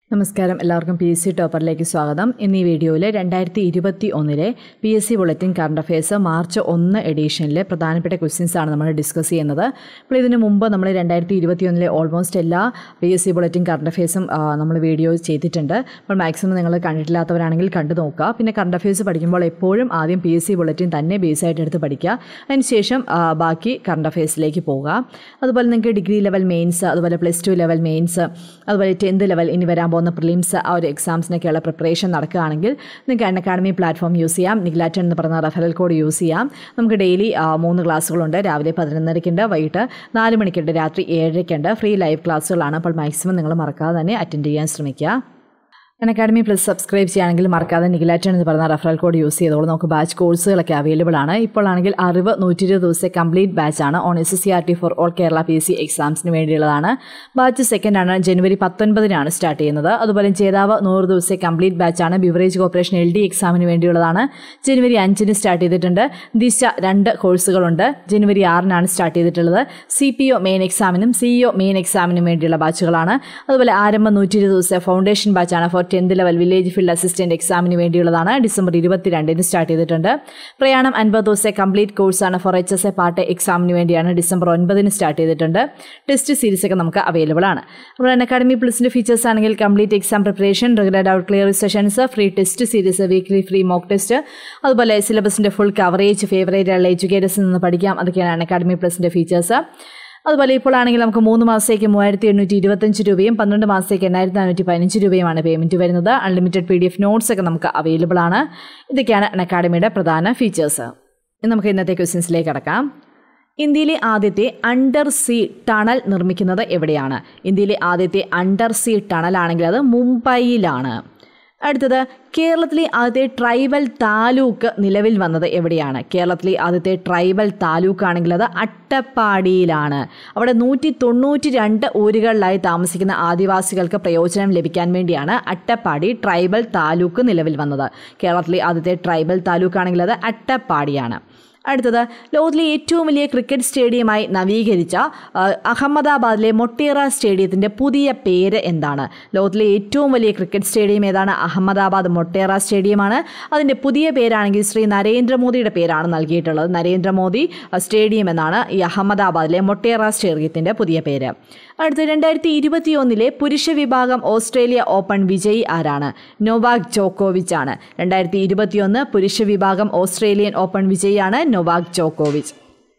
നമസ്കാരം എല്ലാവർക്കും P S C ടോപ്പറിലേക്ക് സ്വാഗതം ഇന്ന് ഈ വീഡിയോയിൽ രണ്ടായിരത്തി ഇരുപത്തി ഒന്നിലെ P S C bulletin current affairs March ഒന്ന് എഡീഷനിലെ പ്രധാനപ്പെട്ട ക്വസ്റ്റ്യൻസ് ആണ് നമ്മൾ ഡിസ്കസ് ചെയ്യുന്നത് അപ്പോൾ ഇതിന് മുമ്പ് നമ്മൾ രണ്ടായിരത്തി ഇരുപത്തി ഒന്നിലെ ഓൾമോസ്റ്റ് എല്ലാ P S C bulletin current അഫയേഴ്സും നമ്മൾ വീഡിയോ ചെയ്തിട്ടുണ്ട് അപ്പോൾ മാക്സിമം നിങ്ങൾ കണ്ടിട്ടില്ലാത്തവരാണെങ്കിൽ കണ്ടു നോക്കുക പിന്നെ കറണ്ട് അഫയേഴ്സ് പഠിക്കുമ്പോൾ എപ്പോഴും ആദ്യം പി എസ് സി ബുള്ളറ്റിൻ തന്നെ ബേസ് ആയിട്ട് എടുത്ത് പഠിക്കുക അതിനുശേഷം ആ, ബാക്കി കറണ്ട് അഫയേഴ്സിലേക്ക് പോവുക അതുപോലെ നിങ്ങൾക്ക് ഡിഗ്രി ലെവൽ മെയിൻസ് അതുപോലെ പ്ലസ് ടു ലെവൽ മെയിൻസ് അതുപോലെ ടെൻത്ത് ലെവൽ ഇനി വരാൻ പോകുന്ന പ്രിലിംസ് ആ ഒരു എക്സാംസിനൊക്കെയുള്ള പ്രിപ്പറേഷൻ നടക്കുകയാണെങ്കിൽ നിങ്ങൾക്ക് അൺ അക്കാഡമി പ്ലാറ്റ്ഫോം യൂസ് ചെയ്യാം നിഗ്ലാറ്റൻ എന്ന് പറയുന്ന റെഫറൽ കോഡ് യൂസ് ചെയ്യാം നമുക്ക് ഡെയിലി മൂന്ന് ക്ലാസ്സുകളുണ്ട് രാവിലെ പതിനൊന്നരയ്ക്കുണ്ട് വൈകിട്ട് നാല് മണിക്കുണ്ട് രാത്രി ഏഴരയ്ക്കുണ്ട് ഫ്രീ ലൈവ് ക്ലാസ്സുകളാണ് അപ്പോൾ മാക്സിമം നിങ്ങൾ മറക്കാതെ തന്നെ അറ്റൻഡ് ചെയ്യാൻ ശ്രമിക്കുക അൺ അക്കാഡമി പ്ലസ് സബ്സ്ക്രൈബ് ചെയ്യുകയാണെങ്കിൽ മറക്കാതെ നിഗിലാറ്റൺ എന്ന് പറയുന്ന റെഫറൽ കോഡ് യൂസ് ചെയ്തോളൂ നമുക്ക് ബാച്ച് കോഴ്സുകളൊക്കെ അവൈലബിൾ ആണ് ഇപ്പോൾ ആണെങ്കിൽ അറിവ് നൂറ്റി ഇരുപത് ദിവസത്തെ കംപ്ലീറ്റ് ബാച്ച് ആണ് on S S C R T for all Kerala P S C എക്സാംസിന് വേണ്ടിയുള്ളതാണ് ബാച്ച് സെക്കൻഡ് ആണ് ജനുവരി പത്തൊൻപതിനാണ് സ്റ്റാർട്ട് ചെയ്യുന്നത് അതുപോലെ ജേതാവ് നൂറ് ദിവസത്തെ കംപ്ലീറ്റ് ബാച്ച് ആണ് ബിവറേജ് കോർപ്പറേഷൻ എൽ ഡി എക്സാമിന് വേണ്ടിയുള്ളതാണ് ജനുവരി അഞ്ചിന് സ്റ്റാർട്ട് ചെയ്തിട്ടുണ്ട് ദിശ രണ്ട് കോഴ്സുകളുണ്ട് ജനുവരി ആറിനാണ് സ്റ്റാർട്ട് ചെയ്തിട്ടുള്ളത് സി പി ഒ മെയിൻ എക്സാമിനും സി ഒ മെയിൻ എക്സാമിനും വേണ്ടിയുള്ള ബാച്ചുകളാണ് അതുപോലെ ആരംഭം നൂറ്റി ഇരുപത് ദിവസത്തെ ഫൗണ്ടേഷൻ ബാച്ചാണ് for tenth level village field assistant എക്സാമിന് വേണ്ടിയുള്ളതാണ് ഡിസംബർ ഇരുപത്തിരണ്ടിന് സ്റ്റാർട്ട് ചെയ്തിട്ടുണ്ട് പ്രയാണം അൻപത് ദിവസത്തെ കംപ്ലീറ്റ് കോഴ്സാണ് for H S A part എക്സാമിന് വേണ്ടിയാണ് ഡിസംബർ ഒൻപതിന് സ്റ്റാർട്ട് ചെയ്തിട്ടുണ്ട് ടെസ്റ്റ് സീരീസ് ഒക്കെ നമുക്ക് അവൈലബിൾ ആണ് അപ്പോൾ അക്കാഡമി പ്ലസിൻ്റെ ഫീച്ചേഴ്സ് ആണെങ്കിൽ complete exam preparation regular doubt clear sessions free test series weekly free mock test അതുപോലെ സിലബസിൻ്റെ ഫുൾ കവറേജ് ഫേവറേറ്റ് ഉള്ള എഡ്യൂക്കേറ്റേഴ്സിൽ നിന്ന് പഠിക്കാം അതൊക്കെയാണ് അക്കാഡമി പ്ലസിൻ്റെ ഫീച്ചേഴ്സ് അതുപോലെ ഇപ്പോൾ ആണെങ്കിൽ നമുക്ക് മൂന്ന് മാസത്തേക്ക് മൂവായിരത്തി എണ്ണൂറ്റി ഇരുപത്തഞ്ച് രൂപയും പന്ത്രണ്ട് മാസത്തേക്ക് എണ്ണായിരത്തി നാനൂറ്റി പതിനഞ്ച് രൂപയുമാണ് പേയ്മെൻറ്റ് വരുന്നത് unlimited P D F notes ഒക്കെ നമുക്ക് അവൈലബിൾ ആണ് ഇതൊക്കെയാണ് അക്കാഡമിയുടെ പ്രധാന ഫീച്ചേഴ്സ് ഇനി നമുക്ക് ഇന്നത്തെ ക്വസ്റ്റ്യൻസിലേക്ക് കടക്കാം ഇന്ത്യയിലെ ആദ്യത്തെ അണ്ടർ സീ ടണൽ നിർമ്മിക്കുന്നത് എവിടെയാണ് ഇന്ത്യയിലെ ആദ്യത്തെ അണ്ടർ സീ ടണലാണെങ്കിൽ അത് മുംബൈയിലാണ് അടുത്തത് കേരളത്തിലെ ആദ്യത്തെ ട്രൈബൽ താലൂക്ക് നിലവിൽ വന്നത് എവിടെയാണ് കേരളത്തിലെ ആദ്യത്തെ ട്രൈബൽ താലൂക്ക് ആണെങ്കിൽ അത് അട്ടപ്പാടിയിലാണ് അവിടെ നൂറ്റി തൊണ്ണൂറ്റി രണ്ട് ഊരുകളിലായി താമസിക്കുന്ന ആദിവാസികൾക്ക് പ്രയോജനം ലഭിക്കാൻ വേണ്ടിയാണ് അട്ടപ്പാടി ട്രൈബൽ താലൂക്ക് നിലവിൽ വന്നത് കേരളത്തിലെ ആദ്യത്തെ ട്രൈബൽ താലൂക്ക് ആണെങ്കിൽ അത് അട്ടപ്പാടിയാണ് അടുത്തത് ലോകത്തിലെ ഏറ്റവും വലിയ ക്രിക്കറ്റ് സ്റ്റേഡിയമായി നവീകരിച്ച ആ, അഹമ്മദാബാദിലെ മൊട്ടേറ സ്റ്റേഡിയത്തിൻ്റെ പുതിയ പേര് എന്താണ് ലോകത്തിലെ ഏറ്റവും വലിയ ക്രിക്കറ്റ് സ്റ്റേഡിയം ഏതാണ് അഹമ്മദാബാദ് മൊട്ടേറ സ്റ്റേഡിയമാണ് അതിൻ്റെ പുതിയ പേരാണെങ്കിൽ ശ്രീ നരേന്ദ്രമോദിയുടെ പേരാണ് നൽകിയിട്ടുള്ളത് നരേന്ദ്രമോദി ആ, സ്റ്റേഡിയം എന്നാണ് ഈ അഹമ്മദാബാദിലെ മൊട്ടേറ സ്റ്റേഡിയത്തിൻ്റെ പുതിയ പേര് അടുത്ത രണ്ടായിരത്തി ഇരുപത്തി ഒന്നിലെ പുരുഷ വിഭാഗം ഓസ്ട്രേലിയ ഓപ്പൺ വിജയി ആരാണ് നൊവാക് ജോക്കോവിച്ച് ആണ് രണ്ടായിരത്തി ഇരുപത്തിയൊന്ന് പുരുഷ വിഭാഗം ഓസ്ട്രേലിയൻ ഓപ്പൺ വിജയിയാണ് നൊവാക് ജോക്കോവിച്ച്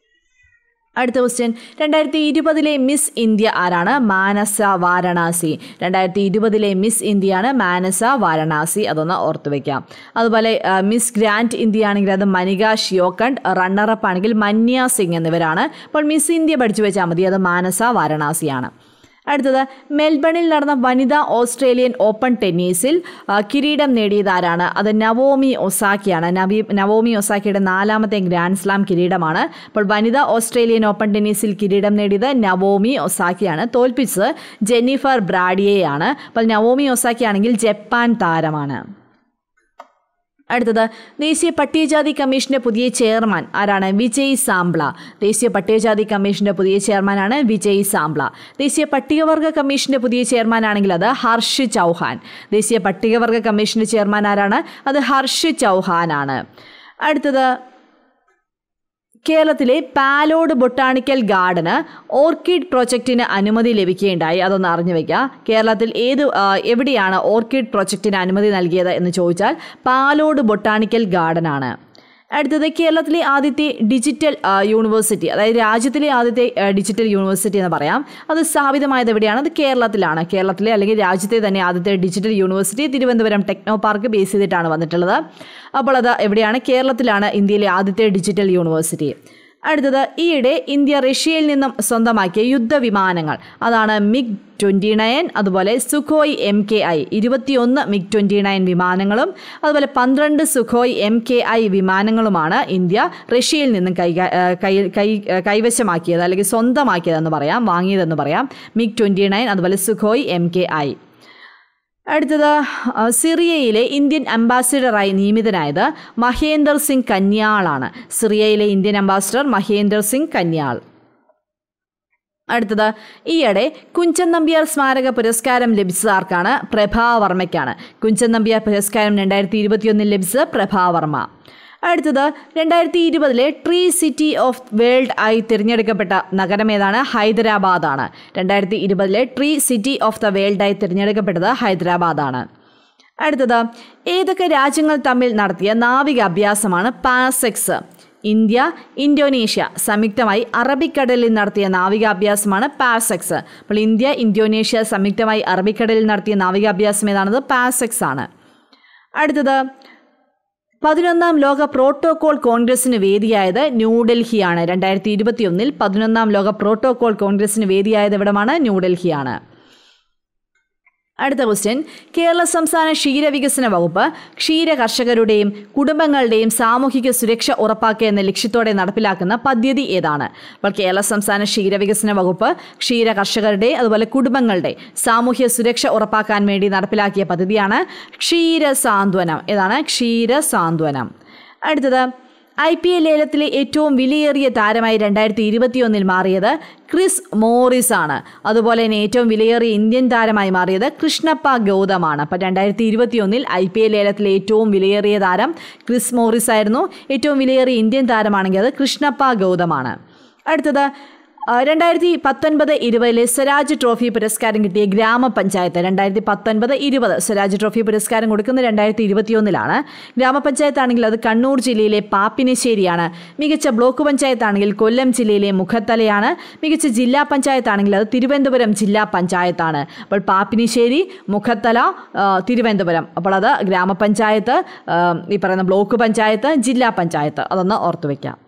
അടുത്ത ക്വസ്റ്റ്യൻ രണ്ടായിരത്തി ഇരുപതിലെ മിസ് ഇന്ത്യ ആരാണ് മാനസ വാരണാസി രണ്ടായിരത്തി ഇരുപതിലെ മിസ് ഇന്ത്യയാണ് മാനസ വാരണാസി അതൊന്ന് ഓർത്തു വയ്ക്കാം അതുപോലെ ആ, മിസ് ഗ്രാൻഡ് ഇന്ത്യ ആണെങ്കിൽ അത് മനിക ഷിയോക്കണ്ട് റണ്ണറപ്പ് ആണെങ്കിൽ മന്യ സിംഗ് എന്നിവരാണ് അപ്പോൾ മിസ് ഇന്ത്യ പഠിച്ചു വെച്ചാൽ മതി അത് മാനസ വാരണാസിയാണ് അടുത്തത് മെൽബണിൽ നടന്ന വനിതാ ഓസ്ട്രേലിയൻ ഓപ്പൺ ടെന്നീസിൽ ആ, കിരീടം നേടിയത് ആരാണ് അത് നവോമി ഒസാക്കിയാണ് നവി നവോമി ഒസാക്കിയുടെ നാലാമത്തെ ഗ്രാൻഡ് സ്ലാം കിരീടമാണ് അപ്പോൾ വനിതാ ഓസ്ട്രേലിയൻ ഓപ്പൺ ടെന്നീസിൽ കിരീടം നേടിയത് നവോമി ഒസാക്കിയാണ് തോൽപ്പിച്ചത് ജെന്നിഫർ ബ്രാഡിയെയാണ് അപ്പോൾ നവോമി ഒസാക്കി ആണെങ്കിൽ ജപ്പാൻ താരമാണ് അടുത്തത് ദേശീയ പട്ടികജാതി കമ്മീഷന്റെ പുതിയ ചെയർമാൻ ആരാണ് വിജയ് സാംബ്ല ദേശീയ പട്ടികജാതി കമ്മീഷന്റെ പുതിയ ചെയർമാനാണ് വിജയ് സാംബ്ല ദേശീയ പട്ടികവർഗ കമ്മീഷന്റെ പുതിയ ചെയർമാൻ ആണെങ്കിൽ അത് ഹർഷ് ചൗഹാൻ ദേശീയ പട്ടികവർഗ കമ്മീഷന്റെ ചെയർമാൻ ആരാണ് അത് ഹർഷ് ചൗഹാൻ ആണ് അടുത്തത് കേരളത്തിലെ പാലോട് ബൊട്ടാണിക്കൽ ഗാർഡന് ഓർക്കിഡ് പ്രൊജക്റ്റിന് അനുമതി ലഭിക്കുകയുണ്ടായി അതൊന്ന് അറിഞ്ഞു വയ്ക്കുക കേരളത്തിൽ ഏത് ആ, എവിടെയാണ് ഓർക്കിഡ് പ്രൊജക്റ്റിന് അനുമതി നൽകിയത് എന്ന് ചോദിച്ചാൽ പാലോട് ബൊട്ടാണിക്കൽ ഗാർഡൻ ആണ് അടുത്തത് കേരളത്തിലെ ആദ്യത്തെ ഡിജിറ്റൽ ആ, യൂണിവേഴ്സിറ്റി അതായത് രാജ്യത്തിലെ ആദ്യത്തെ ആ, ഡിജിറ്റൽ യൂണിവേഴ്സിറ്റി എന്ന് പറയാം അത് സ്ഥാപിതമായത് എവിടെയാണ് അത് കേരളത്തിലാണ് കേരളത്തിലെ അല്ലെങ്കിൽ രാജ്യത്തെ തന്നെ ആദ്യത്തെ digital university Thiruvananthapuram techno park base ചെയ്തിട്ടാണ് വന്നിട്ടുള്ളത് അപ്പോൾ അത് എവിടെയാണ് കേരളത്തിലാണ് ഇന്ത്യയിലെ ആദ്യത്തെ ഡിജിറ്റൽ യൂണിവേഴ്സിറ്റി അടുത്തത് ഈയിടെ ഇന്ത്യ റഷ്യയിൽ നിന്നും സ്വന്തമാക്കിയ യുദ്ധവിമാനങ്ങൾ അതാണ് മിഗ് ട്വൻറ്റി നയൻ അതുപോലെ സുഖോയ് എം കെ ഐ ഇരുപത്തിയൊന്ന് മിഗ് ട്വൻറ്റി നയൻ വിമാനങ്ങളും അതുപോലെ പന്ത്രണ്ട് സുഖോയ് എം കെ ഐ വിമാനങ്ങളുമാണ് ഇന്ത്യ റഷ്യയിൽ നിന്നും കൈ കൈ കൈ കൈവശമാക്കിയത് അല്ലെങ്കിൽ സ്വന്തമാക്കിയതെന്ന് പറയാം വാങ്ങിയതെന്ന് പറയാം മിഗ് ട്വൻറ്റി നയൻ അതുപോലെ സുഖോയ് എം കെ ഐ അടുത്തത് ആ, സിറിയയിലെ ഇന്ത്യൻ അംബാസിഡറായി നിയമിതനായത് മഹേന്ദർ സിംഗ് കന്യാളാണ് സിറിയയിലെ ഇന്ത്യൻ അംബാസിഡർ മഹേന്ദർ സിംഗ് കന്യാൾ അടുത്തത് ഈയിടെ കുഞ്ചൻ നമ്പ്യാർ സ്മാരക പുരസ്കാരം ലഭിച്ചത് ആർക്കാണ് പ്രഭാവർമ്മയ്ക്കാണ് കുഞ്ചൻ നമ്പ്യാർ പുരസ്കാരം രണ്ടായിരത്തി ഇരുപത്തിയൊന്നിൽ ലഭിച്ചത് പ്രഭാവർമ്മ അടുത്തത് രണ്ടായിരത്തി ഇരുപതിലെ ട്രീ സിറ്റി ഓഫ് വേൾഡ് ആയി തിരഞ്ഞെടുക്കപ്പെട്ട നഗരം ഏതാണ് ഹൈദരാബാദാണ് രണ്ടായിരത്തി ഇരുപതിലെ tree city of the world ആയി തിരഞ്ഞെടുക്കപ്പെട്ടത് ഹൈദരാബാദാണ് അടുത്തത് ഏതൊക്കെ രാജ്യങ്ങൾ തമ്മിൽ നടത്തിയ നാവിക അഭ്യാസമാണ് പാസെക്സ് ഇന്ത്യ ഇന്തോനേഷ്യ സംയുക്തമായി അറബിക്കടലിൽ നടത്തിയ നാവികാഭ്യാസമാണ് പാസെക്സ് അപ്പോൾ ഇന്ത്യ ഇന്തോനേഷ്യ സംയുക്തമായി അറബിക്കടലിൽ നടത്തിയ നാവികാഭ്യാസം ഏതാണത് പാസെക്സ് ആണ് അടുത്തത് പതിനൊന്നാം ലോക പ്രോട്ടോകോൾ കോൺഗ്രസിന് വേദിയായത് ന്യൂഡൽഹിയാണ് രണ്ടായിരത്തി ഇരുപത്തിയൊന്നിൽ പതിനൊന്നാം ലോക പ്രോട്ടോകോൾ കോൺഗ്രസിന് വേദിയായത് എവിടമാണ് ന്യൂഡൽഹിയാണ് അടുത്ത ക്വസ്റ്റ്യൻ കേരള സംസ്ഥാന ക്ഷീരവികസന വകുപ്പ് ക്ഷീര കർഷകരുടെയും കുടുംബങ്ങളുടെയും സാമൂഹിക സുരക്ഷ ഉറപ്പാക്കുക എന്ന ലക്ഷ്യത്തോടെ നടപ്പിലാക്കുന്ന പദ്ധതി ഏതാണ് അപ്പോൾ കേരള സംസ്ഥാന ക്ഷീരവികസന വകുപ്പ് ക്ഷീര കർഷകരുടെ അതുപോലെ കുടുംബങ്ങളുടെ സാമൂഹ്യ സുരക്ഷ ഉറപ്പാക്കാൻ വേണ്ടി നടപ്പിലാക്കിയ പദ്ധതിയാണ് ക്ഷീരസാന്ത്വനം ഏതാണ് ക്ഷീരസാന്ത്വനം അടുത്തത് ഐ പി എൽ ലേലത്തിലെ ഏറ്റവും വിലയേറിയ താരമായി രണ്ടായിരത്തി ഇരുപത്തിയൊന്നിൽ മാറിയത് ക്രിസ് മോറിസ് ആണ് അതുപോലെ തന്നെ ഏറ്റവും വിലയേറിയ ഇന്ത്യൻ താരമായി മാറിയത് കൃഷ്ണപ്പ ഗൗതമാണ് അപ്പം രണ്ടായിരത്തി ഇരുപത്തിയൊന്നിൽ ഐ പി എൽ ലേലത്തിലെ ഏറ്റവും വിലയേറിയ താരം ക്രിസ് മോറിസ് ആയിരുന്നു ഏറ്റവും വിലയേറിയ ഇന്ത്യൻ താരമാണെങ്കിൽ അത് കൃഷ്ണപ്പ ഗൗതമാണ് അടുത്തത് ആ, രണ്ടായിരത്തി പത്തൊൻപത് ഇരുപതിലെ സ്വരാജ് ട്രോഫി പുരസ്കാരം കിട്ടിയ ഗ്രാമപഞ്ചായത്ത് രണ്ടായിരത്തി പത്തൊൻപത് ഇരുപത് സ്വരാജ് ട്രോഫി പുരസ്കാരം കൊടുക്കുന്നത് രണ്ടായിരത്തി ഇരുപത്തിയൊന്നിലാണ് ഗ്രാമപഞ്ചായത്താണെങ്കിൽ അത് കണ്ണൂർ ജില്ലയിലെ പാപ്പിനിശ്ശേരിയാണ് മികച്ച ബ്ലോക്ക് പഞ്ചായത്താണെങ്കിൽ കൊല്ലം ജില്ലയിലെ മുഖത്തലയാണ് മികച്ച ജില്ലാ പഞ്ചായത്താണെങ്കിൽ അത് തിരുവനന്തപുരം ജില്ലാ പഞ്ചായത്താണ് അപ്പോൾ പാപ്പിനിശ്ശേരി മുഖത്തല ആ, തിരുവനന്തപുരം അപ്പോൾ അത് ഗ്രാമപഞ്ചായത്ത് ആ, ഈ പറയുന്ന ബ്ലോക്ക് പഞ്ചായത്ത് ജില്ലാ പഞ്ചായത്ത് അതൊന്ന് ഓർത്തു വയ്ക്കാം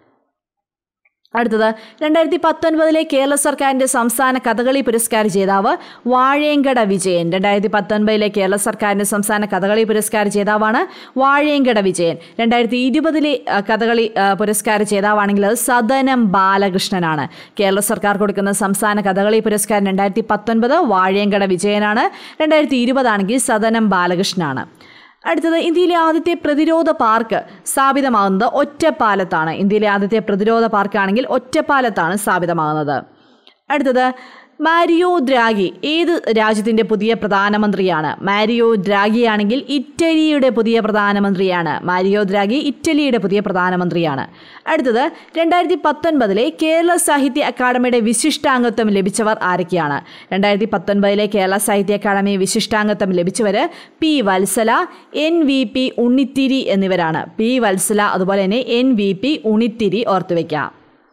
അടുത്തത് രണ്ടായിരത്തി പത്തൊൻപതിലെ കേരള സർക്കാരിന്റെ സംസ്ഥാന കഥകളി പുരസ്കാര ജേതാവ് വാഴേങ്കട വിജയൻ രണ്ടായിരത്തി പത്തൊൻപതിലെ കേരള സർക്കാരിന്റെ സംസ്ഥാന കഥകളി പുരസ്കാര ജേതാവാണ് വാഴേങ്കട വിജയൻ രണ്ടായിരത്തി ഇരുപതിലെ ആ, കഥകളി ആ, പുരസ്കാര ജേതാവാണെങ്കിൽ അത് സദനം ബാലകൃഷ്ണനാണ് കേരള സർക്കാർ കൊടുക്കുന്ന സംസ്ഥാന കഥകളി പുരസ്കാരം രണ്ടായിരത്തി പത്തൊൻപത് വാഴേങ്കട വിജയനാണ് രണ്ടായിരത്തി ഇരുപതാണെങ്കിൽ സദനം ബാലകൃഷ്ണനാണ് അടുത്തത് ഇന്ത്യയിലെ ആദ്യത്തെ പ്രതിരോധ പാർക്ക് സ്ഥാപിതമാകുന്നത് ഒറ്റപ്പാലത്താണ് ഇന്ത്യയിലെ ആദ്യത്തെ പ്രതിരോധ പാർക്കാണെങ്കിൽ ഒറ്റപ്പാലത്താണ് സ്ഥാപിതമാകുന്നത് അടുത്തത് മാരിയോ ദ്രാഗി ഏത് രാജ്യത്തിൻ്റെ പുതിയ പ്രധാനമന്ത്രിയാണ് മാരിയോ ദ്രാഗി ആണെങ്കിൽ ഇറ്റലിയുടെ പുതിയ പ്രധാനമന്ത്രിയാണ് മാരിയോ ദ്രാഗി ഇറ്റലിയുടെ പുതിയ പ്രധാനമന്ത്രിയാണ് അടുത്തത് രണ്ടായിരത്തി പത്തൊൻപതിലെ കേരള സാഹിത്യ അക്കാദമിയുടെ വിശിഷ്ടാംഗത്വം ലഭിച്ചവർ ആരൊക്കെയാണ് രണ്ടായിരത്തി പത്തൊൻപതിലെ കേരള സാഹിത്യ അക്കാദമി വിശിഷ്ടാംഗത്വം ലഭിച്ചവർ P Valsala N V P Unnithiri എന്നിവരാണ് പി വത്സല അതുപോലെ തന്നെ എൻ വി പി ഉണ്ണിത്തിരി ഓർത്തുവെക്കാം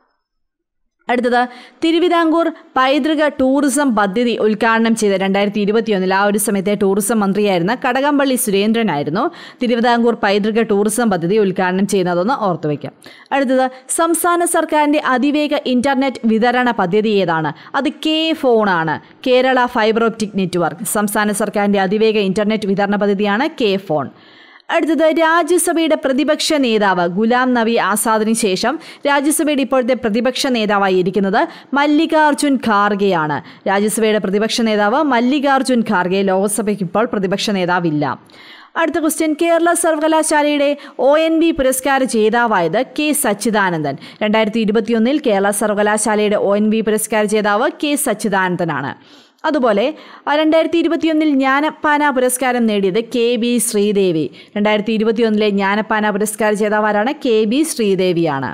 അടുത്തത് തിരുവിതാംകൂർ പൈതൃക ടൂറിസം പദ്ധതി ഉദ്ഘാടനം ചെയ്ത രണ്ടായിരത്തി ഇരുപത്തിയൊന്നിൽ ആ ഒരു സമയത്തെ ടൂറിസം മന്ത്രിയായിരുന്ന കടകംപള്ളി സുരേന്ദ്രനായിരുന്നു തിരുവിതാംകൂർ പൈതൃക ടൂറിസം പദ്ധതി ഉദ്ഘാടനം ചെയ്യുന്നതെന്ന് ഓർത്തുവയ്ക്കാം അടുത്തത് സംസ്ഥാന സർക്കാരിൻ്റെ അതിവേഗ ഇന്റർനെറ്റ് വിതരണ പദ്ധതി ഏതാണ് അത് കെ ഫോണാണ് കേരള ഫൈബർ ഓപ്റ്റിക് നെറ്റ്വർക്ക് സംസ്ഥാന സർക്കാരിൻ്റെ അതിവേഗ ഇന്റർനെറ്റ് വിതരണ പദ്ധതിയാണ് കെ ഫോൺ അടുത്തത് രാജ്യസഭയുടെ പ്രതിപക്ഷ നേതാവ് ഗുലാം നബി ആസാദിന് ശേഷം രാജ്യസഭയുടെ ഇപ്പോഴത്തെ പ്രതിപക്ഷ നേതാവായി ഇരിക്കുന്നത് മല്ലികാർജുൻ ഖാർഗെയാണ് രാജ്യസഭയുടെ പ്രതിപക്ഷ നേതാവ് മല്ലികാർജുൻ ഖാർഗെ ലോക്സഭയ്ക്ക് ഇപ്പോൾ പ്രതിപക്ഷ നേതാവില്ല അടുത്ത ക്വസ്റ്റ്യൻ കേരള സർവകലാശാലയുടെ ഒ എൻ ബി പുരസ്കാര ജേതാവായത് കെ സച്ചിദാനന്ദൻ രണ്ടായിരത്തി ഇരുപത്തിയൊന്നിൽ കേരള സർവകലാശാലയുടെ ഒ എൻ ബി പുരസ്കാര ജേതാവ് കെ സച്ചിദാനന്ദനാണ് അതുപോലെ രണ്ടായിരത്തി ഇരുപത്തിയൊന്നിൽ ജ്ഞാനപ്പാന പുരസ്കാരം നേടിയത് കെ ബി ശ്രീദേവി രണ്ടായിരത്തി ഇരുപത്തിയൊന്നിലെ ജ്ഞാനപ്പാന പുരസ്കാര ജേതാവാരാണ് കെ ബി ശ്രീദേവിയാണ്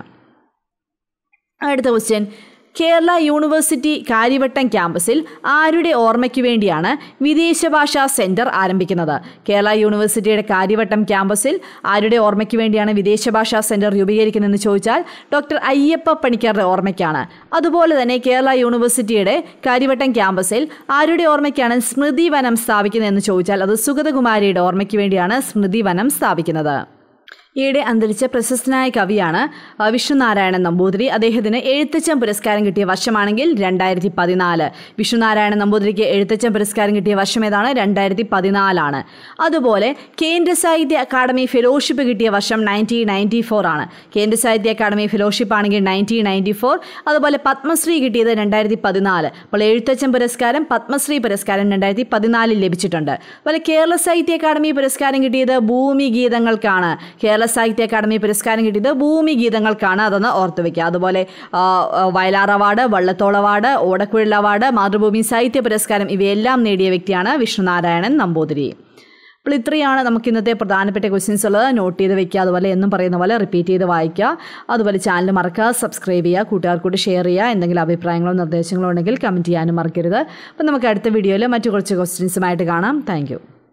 അടുത്ത ക്വസ്റ്റ്യൻ കേരള യൂണിവേഴ്സിറ്റി കാര്യവട്ടം ക്യാമ്പസിൽ ആരുടെ ഓർമ്മയ്ക്ക് വേണ്ടിയാണ് വിദേശ ഭാഷാ സെന്റർ ആരംഭിക്കുന്നത് കേരള യൂണിവേഴ്സിറ്റിയുടെ കാര്യവട്ടം ക്യാമ്പസിൽ ആരുടെ ഓർമ്മയ്ക്ക് വേണ്ടിയാണ് വിദേശ ഭാഷാ സെന്റർ രൂപീകരിക്കുന്നതെന്ന് ചോദിച്ചാൽ ഡോക്ടർ അയ്യപ്പ പണിക്കറുടെ ഓർമ്മയ്ക്കാണ് അതുപോലെ തന്നെ കേരള യൂണിവേഴ്സിറ്റിയുടെ കാര്യവട്ടം ക്യാമ്പസിൽ ആരുടെ ഓർമ്മയ്ക്കാണ് സ്മൃതി വനം സ്ഥാപിക്കുന്നതെന്ന് ചോദിച്ചാൽ അത് സുഗതകുമാരിയുടെ ഓർമ്മയ്ക്ക് വേണ്ടിയാണ് സ്മൃതി വനം സ്ഥാപിക്കുന്നത് ഈയിടെ അന്തരിച്ച പ്രശസ്തനായ കവിയാണ് ആ, വിഷ്ണുനാരായണൻ നമ്പൂതിരി അദ്ദേഹത്തിന് എഴുത്തച്ഛൻ പുരസ്കാരം കിട്ടിയ വർഷമാണെങ്കിൽ രണ്ടായിരത്തി പതിനാല് വിഷ്ണുനാരായണൻ നമ്പൂതിരിക്ക് എഴുത്തച്ഛൻ പുരസ്കാരം കിട്ടിയ വർഷം ഏതാണ് രണ്ടായിരത്തി പതിനാലാണ് അതുപോലെ കേന്ദ്ര സാഹിത്യ അക്കാദമി ഫെലോഷിപ്പ് കിട്ടിയ വർഷം നയൻറ്റീൻ നയൻറ്റി ഫോർ ആണ് കേന്ദ്ര സാഹിത്യ അക്കാദമി ഫെലോഷിപ്പ് ആണെങ്കിൽ നയൻറ്റീൻ നയൻറ്റി ഫോർ അതുപോലെ പത്മശ്രീ കിട്ടിയത് രണ്ടായിരത്തി പതിനാല് അപ്പോൾ എഴുത്തച്ഛൻ പുരസ്കാരം പത്മശ്രീ പുരസ്കാരം രണ്ടായിരത്തി പതിനാലിൽ ലഭിച്ചിട്ടുണ്ട് അതുപോലെ കേരള സാഹിത്യ അക്കാദമി പുരസ്കാരം കിട്ടിയത് ഭൂമി ഗീതങ്ങൾക്കാണ് കേരള കേരള സാഹിത്യ അക്കാദമി പുരസ്കാരം കിട്ടിയത് ഭൂമി ഗീതങ്ങൾക്കാണ് അതൊന്ന് ഓർത്തു വയ്ക്കുക അതുപോലെ ആ, ആ, Vayalar award Vallathol award Odakkuzhal award Mathrubhumi Sahitya Puraskaram ഇവയെല്ലാം നേടിയ വ്യക്തിയാണ് വിഷ്ണുനാരായണൻ നമ്പൂതിരി അപ്പോൾ ഇത്രയാണ് നമുക്ക് ഇന്നത്തെ പ്രധാനപ്പെട്ട ക്വസ്റ്റ്യൻസ് ഉള്ളത് നോട്ട് ചെയ്ത് വെക്കുക അതുപോലെ എന്നും പറയുന്ന പോലെ റിപ്പീറ്റ് ചെയ്ത് വായിക്കുക അതുപോലെ ചാനൽ മറക്കുക സബ്സ്ക്രൈബ് ചെയ്യുക കൂട്ടുകാർക്കൂടി ഷെയർ ചെയ്യുക എന്തെങ്കിലും അഭിപ്രായങ്ങളോ നിർദ്ദേശങ്ങളോ ഉണ്ടെങ്കിൽ കമൻറ്റ് ചെയ്യാനും മറക്കരുത് അപ്പോൾ നമുക്ക് അടുത്ത വീഡിയോയിൽ മറ്റു കുറച്ച് ക്വസ്റ്റ്യൻസുമായിട്ട് കാണാം താങ്ക്